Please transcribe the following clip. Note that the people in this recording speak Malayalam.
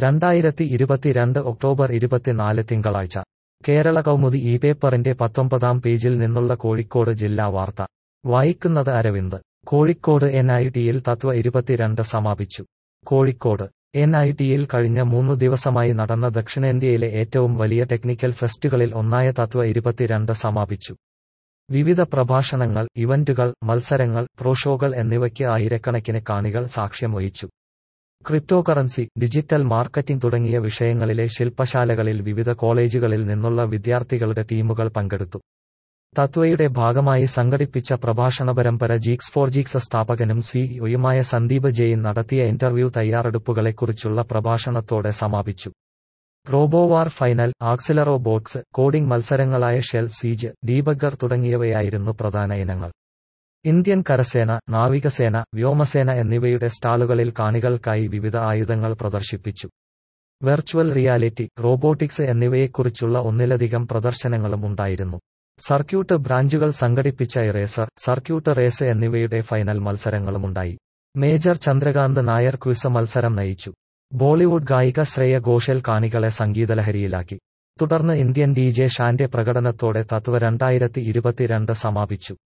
രണ്ടായിരത്തി ഇരുപത്തിരണ്ട് ഒക്ടോബർ ഇരുപത്തിനാല് തിങ്കളാഴ്ച കേരള കൗമുദി ഈ പേപ്പറിന്റെ പത്തൊമ്പതാം പേജിൽ നിന്നുള്ള കോഴിക്കോട് ജില്ലാ വാർത്ത വായിക്കുന്നത് അരവിന്ദ് കോഴിക്കോട് എൻ ഐ ടിയിൽ തത്വ ഇരുപത്തിരണ്ട് സമാപിച്ചു കോഴിക്കോട് എൻ ഐ ടിയിൽ കഴിഞ്ഞ മൂന്നു ദിവസമായി നടന്ന ദക്ഷിണേന്ത്യയിലെ ഏറ്റവും വലിയ ടെക്നിക്കൽ ഫെസ്റ്റുകളിൽ ഒന്നായ തത്വ ഇരുപത്തിരണ്ട് സമാപിച്ചു വിവിധ പ്രഭാഷണങ്ങൾ ഇവന്റുകൾ മത്സരങ്ങൾ പ്രോഷോകൾ എന്നിവയ്ക്ക് ആയിരക്കണക്കിന് കാണികൾ സാക്ഷ്യം വഹിച്ചു ക്രിപ്റ്റോകറൻസി ഡിജിറ്റൽ മാർക്കറ്റിംഗ് തുടങ്ങിയ വിഷയങ്ങളിലെ ശില്പശാലകളിൽ വിവിധ കോളേജുകളിൽ നിന്നുള്ള വിദ്യാർത്ഥികളുടെ ടീമുകൾ പങ്കെടുത്തു തത്വയുടെ ഭാഗമായി സംഘടിപ്പിച്ച പ്രഭാഷണ പരമ്പര ജീക്സ് ഫോർ ജീക്സ് സ്ഥാപകനും സിഇഒയുമായ സന്ദീപ് ജെയിൻ നടത്തിയ ഇന്റർവ്യൂ തയ്യാറെടുപ്പുകളെക്കുറിച്ചുള്ള പ്രഭാഷണത്തോടെ സമാപിച്ചു Robowar final Accelero bots coding മത്സരങ്ങളായ ഷെൽ സീജ് ഡീബഗർ തുടങ്ങിയവയായിരുന്നു പ്രധാന ഇനങ്ങൾ ഇന്ത്യൻ കരസേന നാവികസേന വ്യോമസേന എന്നിവയുടെ സ്റ്റാളുകളിൽ കാണികൾക്കായി വിവിധ ആയുധങ്ങൾ പ്രദർശിപ്പിച്ചു വെർച്വൽ റിയാലിറ്റി റോബോട്ടിക്സ് എന്നിവയെക്കുറിച്ചുള്ള ഒന്നിലധികം പ്രദർശനങ്ങളും ഉണ്ടായിരുന്നു സർക്യൂട്ട് ബ്രാഞ്ചുകൾ സംഘടിപ്പിച്ച ഇറേസർ സർക്യൂട്ട് റേസ് എന്നിവയുടെ ഫൈനൽ മത്സരങ്ങളുമുണ്ടായി മേജർ ചന്ദ്രകാന്ത് നായർ ക്വിസ് മത്സരം നയിച്ചു ബോളിവുഡ് ഗായിക ശ്രേയ ഘോഷൽ കാണികളെ സംഗീതലഹരിയിലാക്കി തുടർന്ന് ഇന്ത്യൻ ഡി ജെ ഷാന്റെ പ്രകടനത്തോടെ തത്വ രണ്ടായിരത്തി ഇരുപത്തിരണ്ട് സമാപിച്ചു